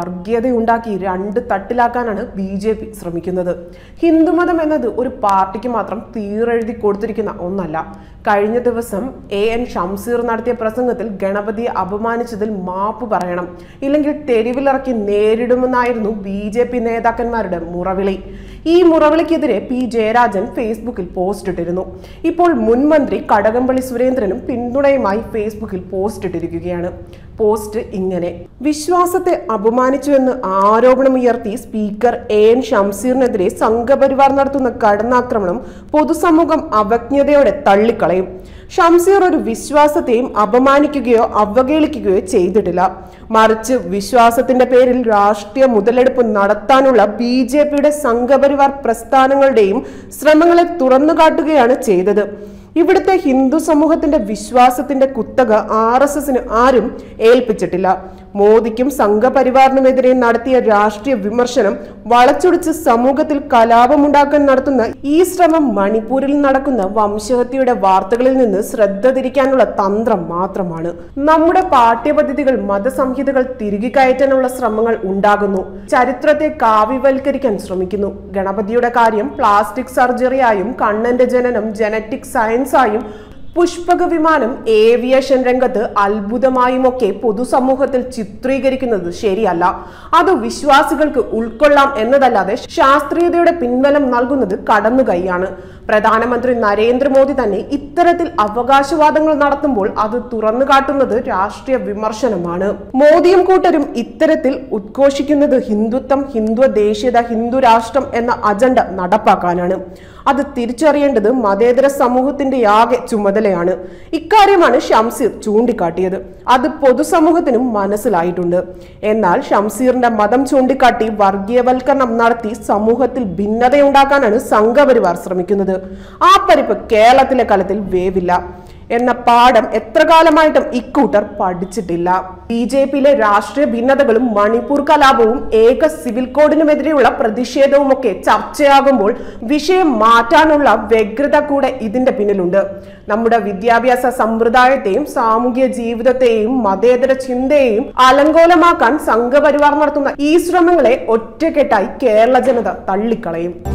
വർഗീയതയുണ്ടാക്കി രണ്ട് തട്ടിലാക്കാനാണ് B J P ശ്രമിക്കുന്നത് ഹിന്ദുമതം എന്നത് ഒരു പാർട്ടിക്ക് മാത്രം തീരെഴുതി കൊടുത്തിരിക്കുന്ന ഒന്നല്ല കഴിഞ്ഞ ദിവസം എ എൻ ഷംസീർ നടത്തിയ പ്രസംഗത്തിൽ ഗണപതിയെ അപമാനിച്ചതിൽ മാപ്പ് പറയണം ഇല്ലെങ്കിൽ തെരുവിലിറക്കി നേരിടുമെന്നായിരുന്നു ബി ജെ പി നേതാക്കന്മാരുടെ മുറവിളി ഈ മുറവിളിക്കെതിരെ പി ജയരാജൻ ഫേസ്ബുക്കിൽ പോസ്റ്റ് ഇട്ടിരുന്നു ഇപ്പോൾ മുൻ മന്ത്രി കടകംപള്ളി സുരേന്ദ്രനും പിന്തുണയുമായി ഫേസ്ബുക്കിൽ പോസ്റ്റ് ഇട്ടിരിക്കുകയാണ് പോസ്റ്റ് ഇങ്ങനെ വിശ്വാസത്തെ അപമാനിച്ചുവെന്ന് ആരോപണമുയർത്തി സ്പീക്കർ എ എൻ ഷംസീറിനെതിരെ സംഘപരിവാർ നടത്തുന്ന കടന്നാക്രമണം പൊതുസമൂഹം അവജ്ഞതയോടെ തള്ളിക്കളയും ഷംസീർ ഒരു വിശ്വാസത്തെയും അപമാനിക്കുകയോ അവഹേളിക്കുകയോ ചെയ്തിട്ടില്ല മറിച്ച് വിശ്വാസത്തിന്റെ പേരിൽ രാഷ്ട്രീയ മുതലെടുപ്പ് നടത്താനുള്ള ബി ജെ പിയുടെ സംഘപരിവാർ പ്രസ്ഥാനങ്ങളുടെയും ശ്രമങ്ങളെ തുറന്നുകാട്ടുകയാണ് ചെയ്തത് ഇവിടുത്തെ ഹിന്ദു സമൂഹത്തിന്റെ വിശ്വാസത്തിന്റെ കുത്തക ആർ എസ് എസിന് ആരും ഏൽപ്പിച്ചിട്ടില്ല മോദിക്കും സംഘപരിവാറിനുമെതിരെ നടത്തിയ രാഷ്ട്രീയ വിമർശനം വളച്ചൊടിച്ച് സമൂഹത്തിൽ കലാപമുണ്ടാക്കാൻ നടത്തുന്ന ഈ ശ്രമം മണിപ്പൂരിൽ നടക്കുന്ന വംശഹത്യയുടെ വാർത്തകളിൽ നിന്ന് ശ്രദ്ധ തിരിക്കാനുള്ള തന്ത്രം മാത്രമാണ് നമ്മുടെ പാഠ്യപദ്ധതികൾ മതസംഹിതകൾ തിരികെ കയറ്റാനുള്ള ശ്രമങ്ങൾ ഉണ്ടാകുന്നു ചരിത്രത്തെ കാവ്യവൽക്കരിക്കാൻ ശ്രമിക്കുന്നു ഗണപതിയുടെ കാര്യം പ്ലാസ്റ്റിക് സർജറിയായും കണ്ണന്റെ ജനനം ജനറ്റിക് സയൻസായും പുഷ്പക വിമാനം ഏവിയേഷൻ രംഗത്ത് അത്ഭുതമായുമൊക്കെ പൊതുസമൂഹത്തിൽ ചിത്രീകരിക്കുന്നത് ശരിയല്ല അത് വിശ്വാസികൾക്ക് ഉൾക്കൊള്ളാം എന്നതല്ലാതെ ശാസ്ത്രീയതയുടെ പിൻബലം നൽകുന്നത് കടന്നുകൈയാണ് പ്രധാനമന്ത്രി നരേന്ദ്രമോദി തന്നെ ഇത്തരത്തിൽ അവകാശവാദങ്ങൾ നടത്തുമ്പോൾ അത് തുറന്നു കാട്ടുന്നത് രാഷ്ട്രീയ വിമർശനമാണ് മോദിയും കൂട്ടരും ഇത്തരത്തിൽ ഉദ്ഘോഷിക്കുന്നത് ഹിന്ദുത്വം ഹിന്ദു ദേശീയത ഹിന്ദു രാഷ്ട്രം എന്ന അജണ്ട നടപ്പാക്കാനാണ് അത് തിരിച്ചറിയേണ്ടത് മതേതര സമൂഹത്തിന്റെ ആകെ ചുമതലയാണ് ഇക്കാര്യമാണ് ഷംസീർ ചൂണ്ടിക്കാട്ടിയത് അത് പൊതുസമൂഹത്തിനും മനസ്സിലായിട്ടുണ്ട് എന്നാൽ ഷംസീറിന്റെ മതം ചൂണ്ടിക്കാട്ടി വർഗീയവൽക്കരണം നടത്തി സമൂഹത്തിൽ ഭിന്നതയുണ്ടാക്കാനാണ് സംഘപരിവാർ ശ്രമിക്കുന്നത് ആ പരിപ്പ് കേരളത്തിലെ കളത്തിൽ വേവില്ല എന്ന പാഠം എത്ര കാലമായിട്ടും ഇക്കൂട്ടർ പഠിച്ചിട്ടില്ല ബി ജെ പിയിലെ രാഷ്ട്രീയ ഭിന്നതകളും മണിപ്പൂർ കലാപവും ഏക സിവിൽ കോഡിനുമെതിരെയുള്ള പ്രതിഷേധവും ഒക്കെ ചർച്ചയാകുമ്പോൾ വിഷയം മാറ്റാനുള്ള വ്യഗ്രത കൂടെ ഇതിന്റെ പിന്നിലുണ്ട് നമ്മുടെ വിദ്യാഭ്യാസ സമ്പ്രദായത്തെയും സാമൂഹ്യ ജീവിതത്തെയും മതേതര ചിന്തയെയും അലങ്കോലമാക്കാൻ സംഘപരിവാർ നടത്തുന്ന ഈ ശ്രമങ്ങളെ ഒറ്റക്കെട്ടായി കേരള ജനത തള്ളിക്കളയും